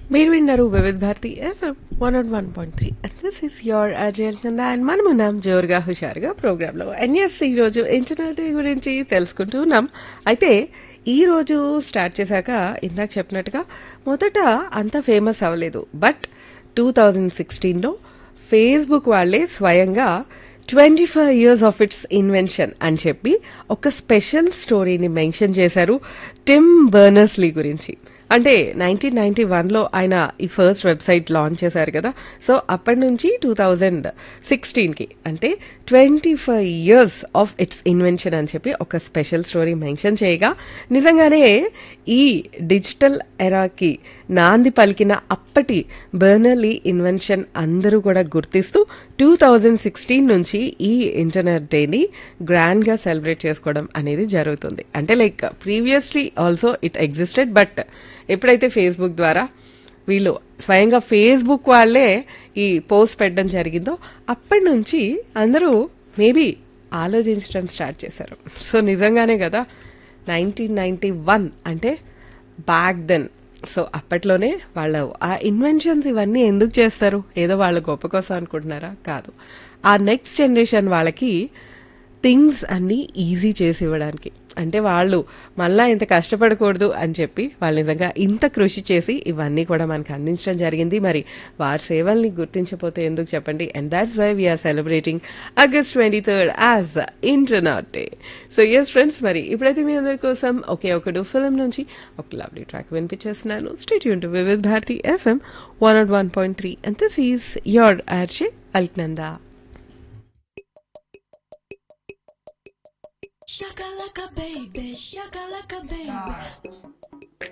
మీరు విన్నారు Vividh Bharati FM one nought one point three and this is your అజయల్ కింద అండ్ మనం ఉన్నాం జోరుగా హుషారుగా ప్రోగ్రాంలో ఎన్ఎస్ ఈరోజు ఇంటర్నెట్ గురించి తెలుసుకుంటూ ఉన్నాం అయితే ఈ రోజు స్టార్ట్ చేశాక ఇందాక చెప్పినట్టుగా మొదట అంత ఫేమస్ అవ్వలేదు బట్ టూ థౌజండ్ సిక్స్టీన్లో ఫేస్బుక్ వాళ్ళే స్వయంగా twenty five years of its invention అని చెప్పి ఒక స్పెషల్ స్టోరీని మెన్షన్ చేశారు టిమ్ బర్నర్స్లీ గురించి అంటే నైన్టీన్ నైన్టీ వన్లో ఆయన ఈ ఫస్ట్ వెబ్సైట్ లాంచ్ చేశారు కదా సో అప్పటి నుంచి టూ థౌజండ్ సిక్స్టీన్కి అంటే twenty five years of its invention అని చెప్పి ఒక స్పెషల్ స్టోరీ మెన్షన్ చేయగా నిజంగానే ఈ డిజిటల్ ఎరాకి నాంది పలికిన అప్పటి బర్నర్లీ ఇన్వెన్షన్ అందరూ కూడా గుర్తిస్తూ టూ థౌజండ్ సిక్స్టీన్ నుంచి ఈ ఇంటర్నెట్ డేని గ్రాండ్గా సెలబ్రేట్ చేసుకోవడం అనేది జరుగుతుంది అంటే like previously also it existed but ఎప్పుడైతే ఫేస్బుక్ ద్వారా వీళ్ళు స్వయంగా ఫేస్బుక్ వాళ్ళే ఈ పోస్ట్ పెట్టడం జరిగిందో అప్పటి నుంచి అందరూ మేబీ ఆలోచించడం స్టార్ట్ చేశారు సో నిజంగానే కదా నైన్టీన్ నైన్టీ వన్ అంటే బ్యాక్ దెన్ సో అప్పట్లోనే వాళ్ళు ఆ ఇన్వెన్షన్స్ ఇవన్నీ ఎందుకు చేస్తారు ఏదో వాళ్ళ గొప్ప కోసం అనుకుంటున్నారా కాదు ఆ నెక్స్ట్ జనరేషన్ వాళ్ళకి థింగ్స్ అన్ని ఈజీ చేసి ఇవ్వడానికి అంటే వాళ్ళు మళ్ళా ఇంత కష్టపడకూడదు అని చెప్పి వాళ్ళు నిజంగా ఇంత కృషి చేసి ఇవన్నీ కూడా మనకు అందించడం జరిగింది మరి వారి సేవల్ని గుర్తించకపోతే ఎందుకు చెప్పండి and that's why we're celebrating August twenty third as internet day so yes friends మరి ఇప్పుడైతే మీ అందరి కోసం ఒకే ఒకడు ఫిల్మ్ నుంచి ఒక లవ్లీ ట్రాక్ వినిపించేస్తున్నాను స్టేట్ యూన్ to Vividh Bharati FM one nought one point three and this is your RJ Alaknanda Shakalaka baby, shakalaka baby.